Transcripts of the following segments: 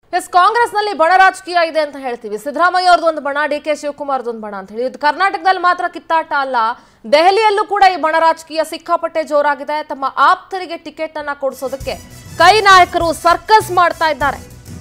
S ಕಾಂಗ್ರೆಸ್ನಲ್ಲಿ ಬಣ ರಾಜಕೀಯ ಇದೆ ಅಂತ ಹೇಳ್ತೀವಿ ಸಿದ್ದರಾಮಯ್ಯ ಅವ್ರದ್ದು ಒಂದು ಬಣ ಡಿ ಕೆ ಶಿವಕುಮಾರ್ದು ಒಂದು ಬಣ ಅಂತ ಹೇಳಿ ಇದು ಕರ್ನಾಟಕದಲ್ಲಿ ಮಾತ್ರ ಕಿತ್ತಾಟ ಅಲ್ಲ ದೆಹಲಿಯಲ್ಲೂ ಕೂಡ ಈ ಬಣ ರಾಜಕೀಯ ಸಿಕ್ಕಾಪಟ್ಟೆ ಜೋರಾಗಿದೆ ತಮ್ಮ ಆಪ್ತರಿಗೆ ಟಿಕೆಟ್ ಅನ್ನ ಕೊಡಿಸೋದಕ್ಕೆ ಕೈ ನಾಯಕರು ಸರ್ಕಸ್ ಮಾಡ್ತಾ ಇದ್ದಾರೆ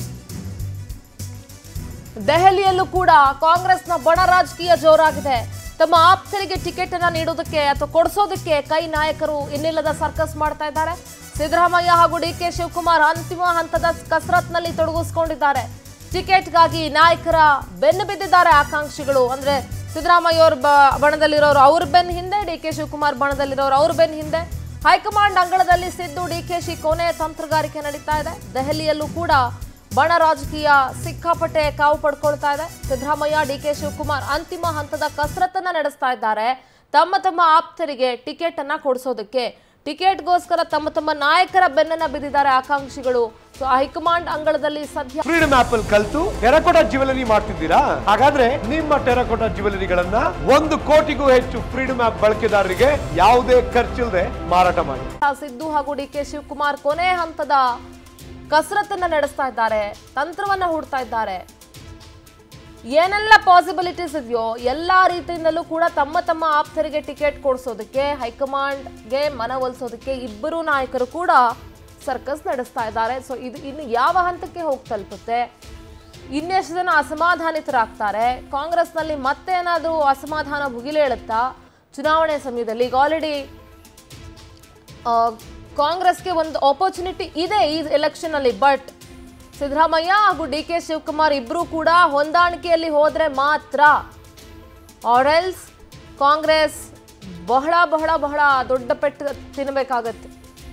ದೆಹಲಿಯಲ್ಲೂ ಕೂಡ ಕಾಂಗ್ರೆಸ್ನ ಬಣ ರಾಜಕೀಯ ಜೋರಾಗಿದೆ ತಮ್ಮ ಆಪ್ತರಿಗೆ ಟಿಕೆಟ್ ಅನ್ನ ನೀಡೋದಕ್ಕೆ ಅಥವಾ ಕೊಡಿಸೋದಕ್ಕೆ ಕೈ ನಾಯಕರು ಇನ್ನಿಲ್ಲದ ಸರ್ಕಸ್ ಮಾಡ್ತಾ ಇದ್ದಾರೆ ಸಿದ್ದರಾಮಯ್ಯ ಹಾಗೂ ಡಿ ಕೆ ಶಿವಕುಮಾರ್ ಅಂತಿಮ ಹಂತದ ಕಸರತ್ನಲ್ಲಿ ತೊಡಗಿಸ್ಕೊಂಡಿದ್ದಾರೆ ಟಿಕೆಟ್ಗಾಗಿ ನಾಯಕರ ಬೆನ್ನು ಬಿದ್ದಿದ್ದಾರೆ ಆಕಾಂಕ್ಷಿಗಳು ಅಂದ್ರೆ ಸಿದ್ದರಾಮಯ್ಯ ಅವ್ರ ಬ- ಬಣದಲ್ಲಿರೋರು ಅವ್ರ ಬೆನ್ ಹಿಂದೆ ಡಿ ಕೆ ಶಿವಕುಮಾರ್ ಬಣದಲ್ಲಿರೋರು ಅವ್ರ ಬೆನ್ ಹಿಂದೆ ಹೈಕಮಾಂಡ್ ಅಂಗಳದಲ್ಲಿ ಸಿದ್ದು ಡಿ ಕೆ ಶಿ ಕೊನೆಯ ತಂತ್ರಗಾರಿಕೆ ನಡೀತಾ ಇದೆ ದೆಹಲಿಯಲ್ಲೂ ಕೂಡ ಬಣ ರಾಜಕೀಯ ಸಿಕ್ಕಾಪಟ್ಟೆ ಕಾವು ಪಡ್ಕೊಳ್ತಾ ಇದೆ ಸಿದ್ದರಾಮಯ್ಯ ಡಿ ಕೆ ಶಿವಕುಮಾರ್ ಅಂತಿಮ ಹಂತದ ಕಸರತ್ತನ್ನ ನಡೆಸ್ತಾ ಇದ್ದಾರೆ ತಮ್ಮ ತಮ್ಮ ಆಪ್ತರಿಗೆ ಟಿಕೆಟ್ ಅನ್ನ ಕೊಡಿಸೋದಕ್ಕೆ ಟಿಕೆಟ್ಗೋಸ್ಕರ ತಮ್ಮ ತಮ್ಮ ನಾಯಕರ ಬೆನ್ನನ್ನ ಬಿದ್ದಿದ್ದಾರೆ ಆಕಾಂಕ್ಷಿಗಳು ಸೊ ಹೈಕಮಾಂಡ್ ಅಂಗಳದಲ್ಲಿ ಸದ್ಯ ಫ್ರೀಡಮ್ ಆಪ್ ಅಲ್ಲಿ ಕಲ್ತು ಟೆರಕೋಟಾ ಜ್ಯುವೆಲರಿ ಮಾಡ್ತಿದ್ದೀರಾ ಹಾಗಾದ್ರೆ ನಿಮ್ಮ ಟೆರಕೋಟಾ ಜ್ಯುವೆಲರಿಗಳನ್ನ ಒಂದು ಕೋಟಿಗೂ ಹೆಚ್ಚು ಫ್ರೀಡಮ್ ಆಪ್ ಬಳಕೆದಾರರಿಗೆ ಯಾವುದೇ ಖರ್ಚಿಲ್ಲದೆ ಮಾರಾಟ ಮಾಡಿ ಸಿದ್ದು ಹಾಗೂ ಡಿ ಕೆ ಶಿವಕುಮಾರ್ ಕೊನೆ ಹಂತದ ಕಸರತ್ತನ್ನ ನಡೆಸ್ತಾ ಇದ್ದಾರೆ ತಂತ್ರವನ್ನ ಹೂಡ್ತಾ ಇದ್ದಾರೆ ಏನೆಲ್ಲ ಪಾಸಿಬಿಲಿಟೀಸ್ ಇದೆಯೋ ಎಲ್ಲಾ ರೀತಿಯಿಂದಲೂ ಕೂಡ ತಮ್ಮ ತಮ್ಮ ಆಪ್ತರಿಗೆ ಟಿಕೆಟ್ ಕೊಡಿಸೋದಕ್ಕೆ ಹೈಕಮಾಂಡ್ಗೆ ಮನವೊಲಿಸೋದಕ್ಕೆ ಇಬ್ಬರು ನಾಯಕರು ಕೂಡ ಸರ್ಕಸ್ ನಡೆಸ್ತಾ ಇದ್ದಾರೆ ಸೊ ಇದು ಇನ್ನು ಯಾವ ಹಂತಕ್ಕೆ ಹೋಗಿ ತಲುಪುತ್ತೆ ಇನ್ನೆಷ್ಟು ಜನ ಅಸಮಾಧಾನಿತರಾಗ್ತಾರೆ ಕಾಂಗ್ರೆಸ್ನಲ್ಲಿ ಮತ್ತೇನಾದರೂ ಅಸಮಾಧಾನ ಭುಗಿಲೇಳುತ್ತಾ ಚುನಾವಣೆ ಸಮಯದಲ್ಲಿ ಈಗ ಆಲ್ರೆಡಿ ಆ, ಕಾಂಗ್ರೆಸ್ಗೆ ಒಂದು ಆಪರ್ಚುನಿಟಿ ಇದೆ ಈ ಎಲೆಕ್ಷನ್ ಅಲ್ಲಿ ಬಟ್ ಸಿದ್ದರಾಮಯ್ಯ ಹಾಗೂ ಡಿ ಕೆ ಶಿವಕುಮಾರ್ ಇಬ್ರು ಕೂಡ ಹೊಂದಾಣಿಕೆಯಲ್ಲಿ ಹೋದ್ರೆ ಮಾತ್ರ ಆರೆಲ್ಸ್ ಕಾಂಗ್ರೆಸ್ ಬಹಳ ಬಹಳ ಬಹಳ ದೊಡ್ಡ ಪೆಟ್ಟು ತಿನ್ನಬೇಕಾಗತ್ತೆ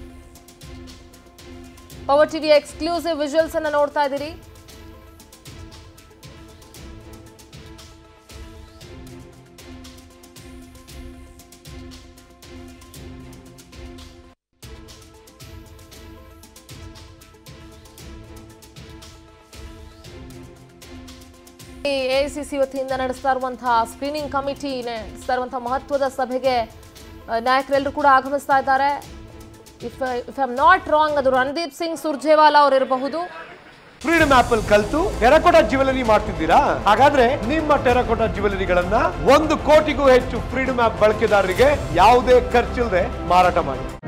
ಪವರ್ ಟಿವಿ ಎಕ್ಸ್ಕ್ಲೂಸಿವ್ ವಿಜುವಲ್ಸ್ ಅನ್ನ ನೋಡ್ತಾ ಇದ್ದೀರಿ ಎಐಸಿಸಿ ವತಿಯಿಂದ ನಡೆಸ್ತಾ ಇರುವಂತಹ ಸ್ಕ್ರೀನಿಂಗ್ ಕಮಿಟಿ ನಡೆಸ್ತಾ ಇರುವಂತಹ ಮಹತ್ವದ ಸಭೆಗೆ ಆ, ನಾಯಕರೆಲ್ಲರೂ ಕೂಡ ಆಗಮಿಸ್ತಾ ಇದ್ದಾರೆ if if I am not wrong ಅದು ರಣದೀಪ್ ಸಿಂಗ್ ಸುರ್ಜೇವಾಲಾ ಅವರು ಇರಬಹುದು ಫ್ರೀಡಮ್ ಆಪ್ ಅಲ್ಲಿ ಕಲ್ತು ಟೆರಕೋಟಾ ಜ್ಯುವೆಲರಿ ಮಾಡ್ತಿದ್ದೀರಾ ಹಾಗಾದ್ರೆ ನಿಮ್ಮ ಟೆರಕೋಟಾ ಜ್ಯುವೆಲರಿಗಳನ್ನ ಒಂದು ಕೋಟಿಗೂ ಹೆಚ್ಚು ಫ್ರೀಡಮ್ ಆಪ್ ಬಳಕೆದಾರರಿಗೆ ಯಾವುದೇ ಖರ್ಚಿಲ್ಲದೆ ಮಾರಾಟ ಮಾಡಿ